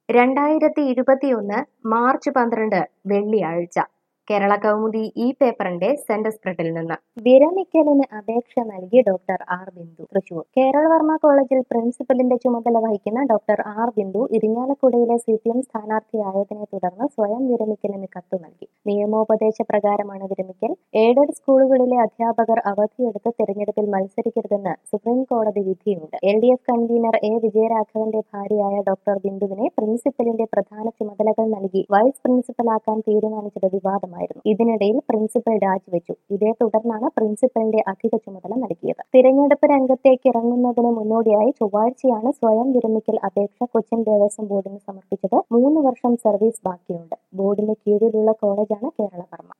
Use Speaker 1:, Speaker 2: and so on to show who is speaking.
Speaker 1: രണ്ടായിരത്തി ഇരുപത്തിയൊന്ന് മാർച്ച് പന്ത്രണ്ട് വെള്ളിയാഴ്ച കേരള കൗമുദി ഈ പേപ്പറിന്റെ സെന്റർ സ്പ്രെഡിൽ നിന്ന് വിരമിക്കലിന് അപേക്ഷ നൽകി ഡോക്ടർ ആർ ബിന്ദു തൃശൂർ കേരളവർമ്മ കോളേജിൽ പ്രിൻസിപ്പലിന്റെ ചുമതല വഹിക്കുന്ന ഡോക്ടർ ആർ ബിന്ദു ഇരിങ്ങാലക്കുടയിലെ സി പി എം സ്ഥാനാർത്ഥിയായതിനെ തുടർന്ന് സ്വയം വിരമിക്കലിന് കത്ത് നൽകി നിയമോപദേശ പ്രകാരമാണ് വിരമിക്കൽ എയ്ഡഡ് സ്കൂളുകളിലെ അധ്യാപകർ അവധിയെടുത്ത് തെരഞ്ഞെടുപ്പിൽ മത്സരിക്കരുതെന്ന് സുപ്രീം കോടതി വിധിയുണ്ട് L D F convener A വിജയരാഘവന്റെ ഭാര്യയായ ഡോക്ടർ ബിന്ദുവിനെ പ്രിൻസിപ്പലിന്റെ പ്രധാന ചുമതലകൾ നൽകി വൈസ് പ്രിൻസിപ്പലാക്കാൻ തീരുമാനിച്ചത് വിവാദമായിരുന്നു ഇതിനിടയിൽ പ്രിൻസിപ്പൽ രാജിവെച്ചു ഇതേ തുടർന്നാണ് പ്രിൻസിപ്പലിന്റെ അധിക ചുമതല നൽകിയത് തിരഞ്ഞെടുപ്പ് രംഗത്തേക്ക് ഇറങ്ങുന്നതിന് മുന്നോടിയായി ചൊവ്വാഴ്ചയാണ് സ്വയം വിരമിക്കൽ അപേക്ഷ കൊച്ചിൻ ദേവസ്വം ബോർഡിന് സമർപ്പിച്ചത് മൂന്ന് വർഷം സർവീസ് ബാക്കിയുണ്ട് ബോർഡിന് കീഴിലുള്ള കോളേജാണ് കേരളവർമ്മ